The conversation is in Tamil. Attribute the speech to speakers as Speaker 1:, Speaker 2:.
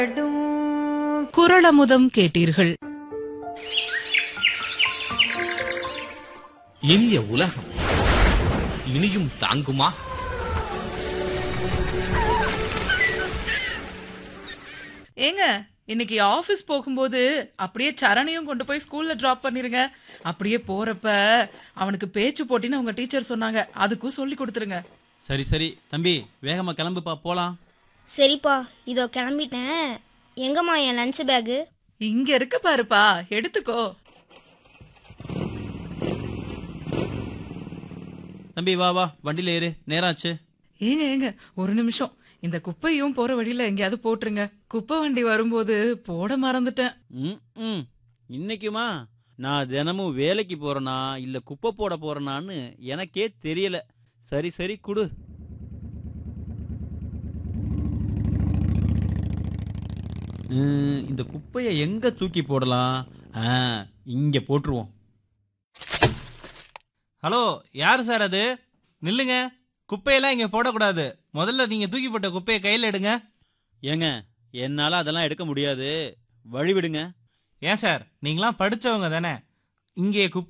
Speaker 1: குரளமுதம் கேட்டீர்கள்
Speaker 2: இனிய உலகம் இனியும் தாங்குமா
Speaker 1: ஏங்க இன்னைக்கு ஆபீஸ் போகும்போது அப்படியே சரணையும் கொண்டு போய் ஸ்கூல்ல டிராப் பண்ணிருங்க அப்படியே போறப்ப அவனுக்கு பேச்சு போட்டின்னு அவங்க டீச்சர் சொன்னாங்க அதுக்கும் சொல்லி கொடுத்துருங்க
Speaker 3: சரி சரி தம்பி வேகமா கிளம்புப்பா போலாம்
Speaker 4: சரிப்பா இதோ கிளம்பிட்டேன் எங்கம்மா என் லஞ்ச் பேகு
Speaker 1: இங்க இருக்கு பாருப்பா எடுத்துக்கோ
Speaker 3: தம்பி வா வா வண்டியில ஏறு நேராச்சு
Speaker 1: ஏங்க ஏங்க ஒரு நிமிஷம் இந்த குப்பையும் போற வழியில எங்கேயாவது போட்டுருங்க குப்பை வண்டி வரும்போது போட மறந்துட்டேன்
Speaker 3: ம் ம் இன்னைக்குமா நான் தினமும் வேலைக்கு போறேனா இல்ல குப்பை போட போறேனான்னு எனக்கே தெரியல சரி சரி குடு ம், இந்த குப்பையை எங்க தூக்கி போடலாம் ஆ இங்க போட்டுருவோம்
Speaker 5: ஹலோ யார் சார் அது நில்லுங்க குப்பையெல்லாம் இங்க போடக்கூடாது முதல்ல நீங்க தூக்கி போட்ட குப்பையை கையில எடுங்க
Speaker 3: ஏங்க என்னால அதெல்லாம் எடுக்க முடியாது வழி விடுங்க
Speaker 5: ஏன் சார் நீங்களாம் படிச்சவங்க தானே இங்கே குப்பை